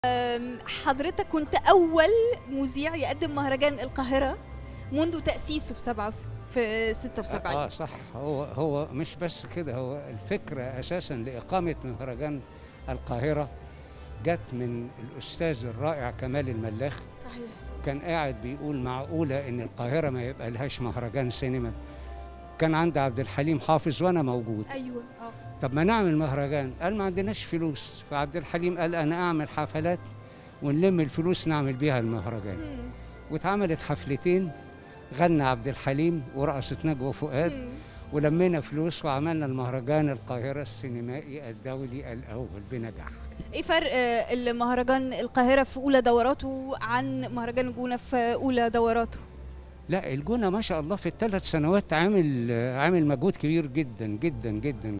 أم، حضرتك كنت أول مذيع يقدم مهرجان القاهرة منذ تأسيسه في 7 في 76 اه صح هو هو مش بس كده هو الفكره اساسا لاقامه مهرجان القاهره جت من الاستاذ الرائع كمال الملاخ صحيح كان قاعد بيقول معقوله ان القاهره ما يبقى لهاش مهرجان سينما كان عند عبد الحليم حافظ وانا موجود أيوه اه طب ما نعمل مهرجان قال ما عندناش فلوس فعبد الحليم قال انا اعمل حفلات ونلم الفلوس نعمل بيها المهرجان مم. واتعملت حفلتين غنى عبد الحليم ورقصت نجوى فؤاد مم. ولمينا فلوس وعملنا المهرجان القاهرة السينمائي الدولي الأول بنجاح ايه فرق آه، المهرجان القاهرة في أولى دوراته عن مهرجان الجونة في أولى دوراته؟ لا الجونة ما شاء الله في الثلاث سنوات عامل عامل مجهود كبير جدا جدا جدا